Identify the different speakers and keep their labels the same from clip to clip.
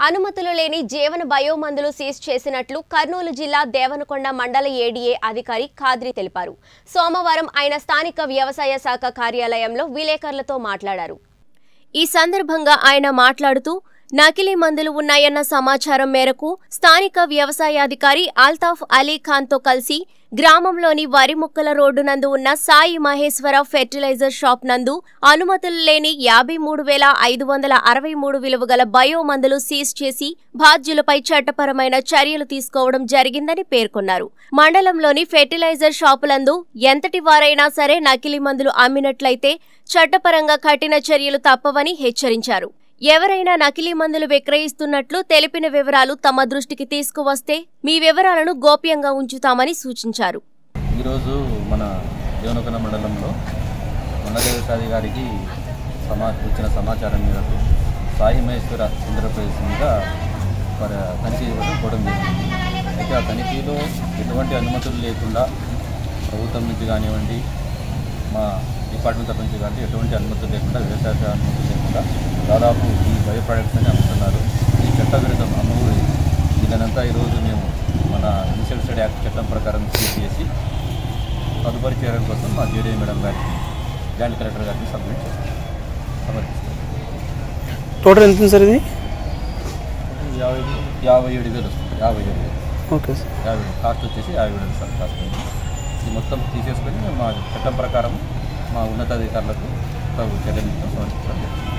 Speaker 1: అనుమతులు లేని జీవన బయోమందులు సీజ్ చేసినట్లు కర్నూలు జిల్లా దేవనకొండ మండల ఏడీఏ అధికారి ఖాద్రి తెలిపారు సోమవారం ఆయన స్థానిక వ్యవసాయ శాఖ కార్యాలయంలో విలేకరులతో మాట్లాడారు ఈ సందర్భంగా ఆయన మాట్లాడుతూ నకిలీ మందులు ఉన్నాయన్న సమాచారం మేరకు స్థానిక వ్యవసాయాధికారి అల్తాఫ్ అలీ ఖాన్తో కలిసి గ్రామంలోని వరి ముక్కల రోడ్డు నందు ఉన్న సాయి మహేశ్వర ఫెర్టిలైజర్ షాప్ నందు అనుమతులు లేని యాభై మూడు వేల ఐదు వందల అరవై మూడు విలువ గల బయో మందులు సీజ్ చేసి బాధ్యులపై చట్టపరమైన చర్యలు తీసుకోవడం జరిగిందని పేర్కొన్నారు మండలంలోని ఫెర్టిలైజర్ షాపులందు ఎంతటి వారైనా సరే నకిలీ మందులు అమ్మినట్లయితే చట్టపరంగా కఠిన చర్యలు తప్పవని హెచ్చరించారు ఎవరైనా నకిలీ మందులు విక్రయిస్తున్నట్లు తెలిపిన వివరాలు తమ దృష్టికి తీసుకువస్తే మీ వివరాలను గోప్యంగా ఉంచుతామని సూచించారు
Speaker 2: ఈరోజు మన దేవనకొండ మండలంలో మండల వ్యవసాయ గారికి సమా వచ్చిన సమాచారం మేరకు సాయి మహేశ్వర ఆంధ్రప్రదేశ్ మీద మరి తనిఖీ ఇవ్వడం పోవడం జరిగింది అయితే ఆ తనిఖీలో ఎటువంటి అనుమతులు లేకుండా ప్రభుత్వం నుంచి కానివ్వండి మా డిపార్ట్మెంట్ తరఫు నుంచి కానీ ఎటువంటి అనుమతులు లేకుండా వ్యవసాయ శాఖ అనుమతులు లేకుండా దాదాపు ఈ బయో ప్రొడక్ట్స్ అని అమ్ముతున్నారు ఈ చట్టవిరుద్ధం అమ్మకూడదు దీనంతా ఈరోజు మేము మన ఇన్సెక్టిసైడ్ యాక్ట్ చట్టం ప్రకారం సీజ్ చేసి తదుపరి చర్యల కోసం మా జేడీ మేడం గారికి జాయింట్ కలెక్టర్ గారికి సబ్మిట్ చేస్తాం సమర్పిస్తాం
Speaker 3: టోటల్ ఎంత ఉంది సార్ ఇది
Speaker 2: యాభై యాభై ఏడు వేలు వస్తుంది యాభై ఏడు వేలు
Speaker 3: ఓకే సార్
Speaker 2: యాభై కాస్ట్ వచ్చేసి యాభై ఏడు వేలు సార్ కాస్ట్ ఉంది. ఇది మొత్తం తీసేసుకొని మా చట్టం ప్రకారం మా ఉన్నతాధికారులకు తగు చర్యలు సమర్పించడం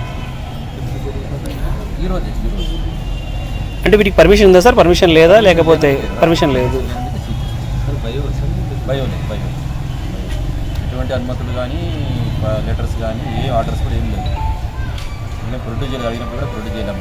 Speaker 2: ఈరోజు ఈరోజు
Speaker 3: అంటే వీటికి పర్మిషన్ ఉందా సార్ పర్మిషన్ లేదా లేకపోతే పర్మిషన్ లేదు
Speaker 2: బయో బయో లేదు బయో ఎటువంటి అనుమతులు కానీ లెటర్స్ కానీ ఏ ఆర్డర్స్ కూడా ఏం లేదు నేను ప్రొడ్యూస్ చేయాలి అడిగినప్పుడు కూడా ప్రొడ్యూస్ చేయలేము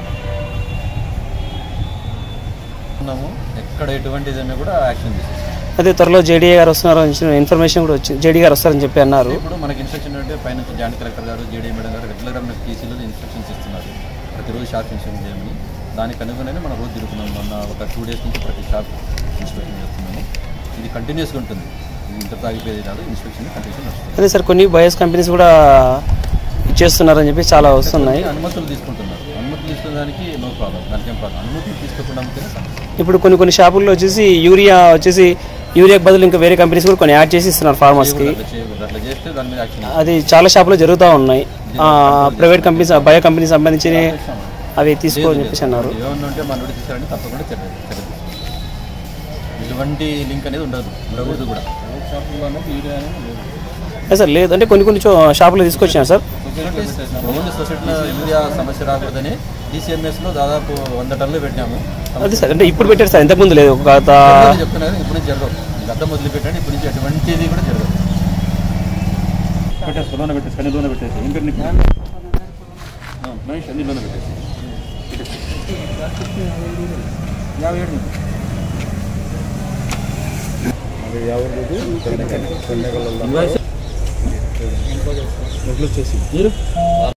Speaker 2: ఉన్నాము ఎక్కడ ఎటువంటిదన్నా కూడా యాక్షన్ చేసేస్తాం
Speaker 3: అదే త్వరలో జేడీఏ గారు వస్తున్నారు అని ఇచ్చిన ఇన్ఫర్మేషన్ కూడా వచ్చింది జేడీ గారు వస్తారని చెప్పి అన్నారు
Speaker 2: ఇప్పుడు మనకి ఇన్స్ట్రక్షన్ అంటే పైన జాయింట్ కలెక్టర్ గారు జేడీ మేడం గారు రెగ్యులర్గా మనకి టీసీలో ఇన్స్ట్రక్షన్స్ ఇస్తున్నారు ప్రతిరోజు షాప్ ఇన్స్పెక్షన్ చేయమని దానికి అనుగుణంగానే మనం రోజు తిరుగుతున్నాం మొన్న ఒక టూ డేస్ నుంచి ప్రతి షాప్ ఇన్స్పెక్షన్ చేస్తున్నాము ఇది కంటిన్యూస్గా ఉంటుంది ఇది ఇంత తాగిపోయేది కాదు ఇన్స్పెక్షన్ కంటిన్యూషన్ వస్తుంది
Speaker 3: అదే సార్ కొన్ని బయోస్ కంపెనీస్ కూడా చేస్తున్నారని చెప్పి చాలా వస్తున్నాయి
Speaker 2: కొన్ని అనుమతులు తీసుకుంటున్నారు అనుమతులు తీసుకున్న దానికి నో ప్రాబ్లం దానికి ఏం ప్రాబ్లం అనుమతులు తీసుకోకుండా అమ్మితేనే సమస్య
Speaker 3: ఇప్పుడు కొన్ని కొన్ని షాపుల్లో వచ్చేసి యూరియా వచ్చేసి యూరియాకి బదులు ఇంకా వేరే కంపెనీస్ కూడా కొన్ని యాడ్ చేసి ఇస్తున్నారు ఫార్మర్స్కి
Speaker 2: అట్లా చేయకూడదు అట్లా చేస్తే దాని మీద యాక్షన్
Speaker 3: అది చాలా షాపులో జరుగుతూ ఉన్నాయి ప్రైవేట్ కంపెనీస్ బయో కంపెనీస్ సంబంధించి అవి తీసుకోని చెప్పేసి అన్నారు
Speaker 2: ఏమన్నా ఉంటే మన నోటి తీసారంటే తప్పకుండా చర్య చర్య తీసుకుంటాం. ఎటువంటి లింక్ అనేది ఉండదు ఉండకూడదు కూడా షాపుల్లోనే యూరియా అనేది లేదు
Speaker 3: అదే సార్ లేదు అంటే కొన్ని కొన్ని చో- షాపులో తీసుకొచ్చాను సార్
Speaker 2: ఓన్లీ సొసైటీలో యూరియా సమస్య రాకూడదని డిసిఎంఎస్లో దాదాపు వంద టన్నులు పెట్టాము
Speaker 3: అదే సార్ అంటే ఇప్పుడు పెట్టారు సార్ ఇంతకుముందు లేదు ఒక గత
Speaker 2: చెప్తున్నారు ఇప్పుడు నుంచి జరగవు గత మొదలు పెట్టండి ఇప్పుడు నుంచి ఎటువంటిది కూడా జరగదు పెట్టేసి లోన పెట్టేసి అన్ని లోన పెట్టేసి ఏం పేరు నీకు? ఆ, మహేష్ అన్ని లోన పెట్టేసి పెట్టేసి. యాభై ఏడు నీకు. ఇన్వాయిస్